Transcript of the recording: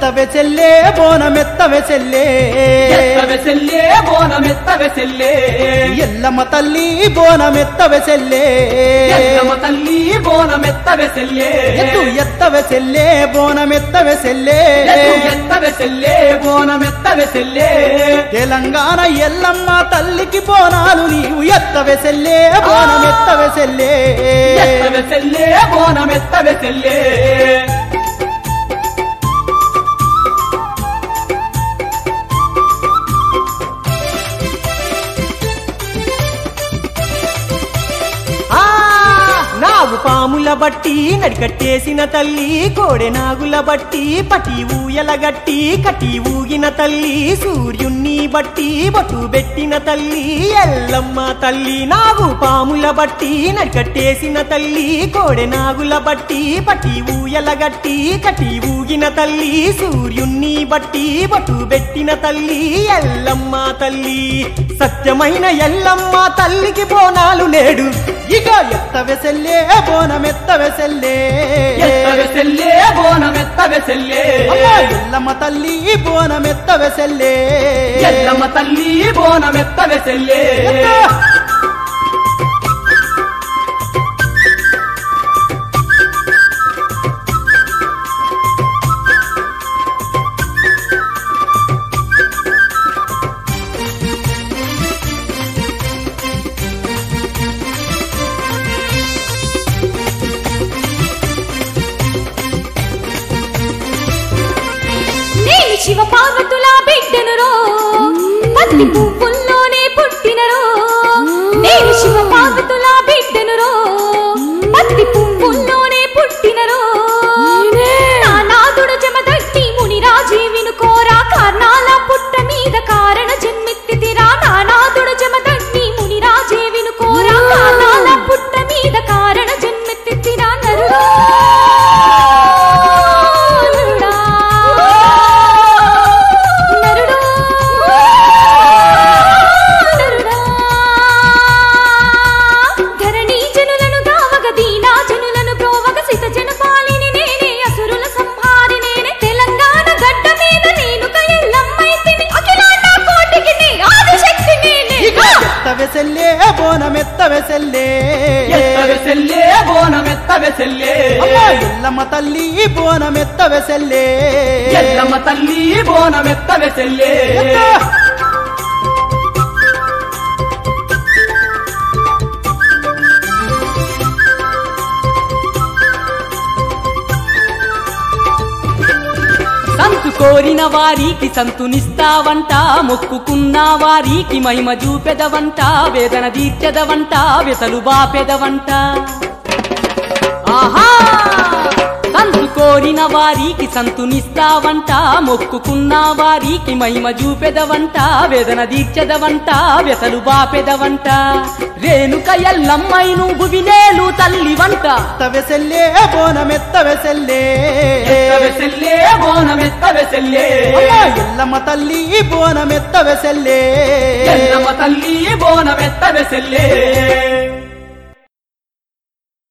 ఎత్తవే చెల్లే బోనమెత్తవే చెల్లే ఎత్తవె సెల్లే బోనమెత్తవె సెల్లే ఎల్లమ్మ తల్లి బోనమెత్తవే చెల్లే ఎల్లమ్మ తల్లి బోనమెత్తవె సెల్లే ఎత్తు ఎత్తవే చెల్లే బోనమెత్తవే చెల్లే ఎత్తు ఎత్తవె సెల్లే బోనమెత్తవె సెల్లే తెలంగాణ ఎల్లమ్మ తల్లికి బోనాలు నీవు ఎత్తవే చెల్లే బోనమెత్తవే చెల్లే ఎత్తవె సెల్లే బోనమెత్తవె సెల్లే ఆ నాగు పాముల బట్టి నడికట్టేసిన తల్లి కోడె నాగుల బట్టి పటి ఊయల గట్టి కటి ఊగిన తల్లి సూర్యుణ్ణి బట్టి బొట్టు పెట్టిన తల్లి ఎల్లమ్మ తల్లి నాగు పాముల బట్టి నడికట్టేసిన తల్లి కోడె నాగుల బట్టి పటి ఊయల గట్టి కటి ఊగిన తల్లి సూర్యుణ్ణి బట్టి బొట్టు పెట్టిన తల్లి ఎల్లమ్మ తల్లి సత్యమైన ఎల్లమ్మ తల్లికి బోనాలు నేడు ఇక ఎత్తవే చెల్లే బోనమెత్తవే చెల్లే ఎత్తవె సెల్లే బోనమెత్తవె సెల్లే అమ్మా, ఎల్లమ్మ తల్లి బోనమెత్తవే చెల్లే ఎల్లమ్మ తల్లి బోనమెత్తవె సెల్లే నేను శివ పార్వతుల బిడ్డనురో పత్తి పువ్వుల్లోనే పుట్టినరో నేను శివ పార్వతుల బిడ్డనురో పత్తి పువ్వుల్లోనే పుట్టినరో నా నాదుడు జమదట్టి ముని రాజీవిను కోరా కారణాల పుట్ట మీద కారణ జన్మెత్తితిరా నా నాదుడు జమదట్టి ముని రాజీవిను కోరా కారణాల పుట్ట మీద కారణ జన్మెత్తితిరా నరుడా నరుడా నరుడా నరుడా ధరణి జనులను గావగ దీనా జనులను బ్రోవగ సిత జనపాలిని నేనే అసురుల సంహారి నేనే తెలంగాణ గడ్డ మీద నేను కయల్లమ్మైతిని అఖిలాండ కోటికి నీ ఆదిశక్తి నేనే ఇక ఎత్తవే చెల్లే బోనమెత్తవే చెల్లే ఎత్తవె సెల్లే బోనమెత్తవె సెల్లే అమ్మా, ఎల్లమ్మ తల్లి బోనమెత్తవే చెల్లే ఎల్లమ్మ తల్లి బోనమెత్తవె సెల్లే సంతు కోరిన వారికి సంతునిస్తావంట మొక్కుకున్న వారికి మహిమ చూపెదవంట వేదన తీర్చెదవంట వెతలు బాపెదవంట ఆహా సంతు కోరిన వారికి సంతునిస్తావంట మొక్కుకున్న వారికి మహిమ చూపెదవంట వేదన తీర్చెదవంట వెతలు బాపెదవంట రేణుక ఎల్లమ్మై నువ్వు విలేలు తల్లి వంట ఎత్తవే చెల్లే బోనమెత్తవే చెల్లే ఎత్తవె సెల్లే బోనమెత్తవె సెల్లే అమ్మా, ఎల్లమ్మ తల్లి బోనమెత్తవే చెల్లే ఎల్లమ్మ తల్లి బోనమెత్తవె సెల్లే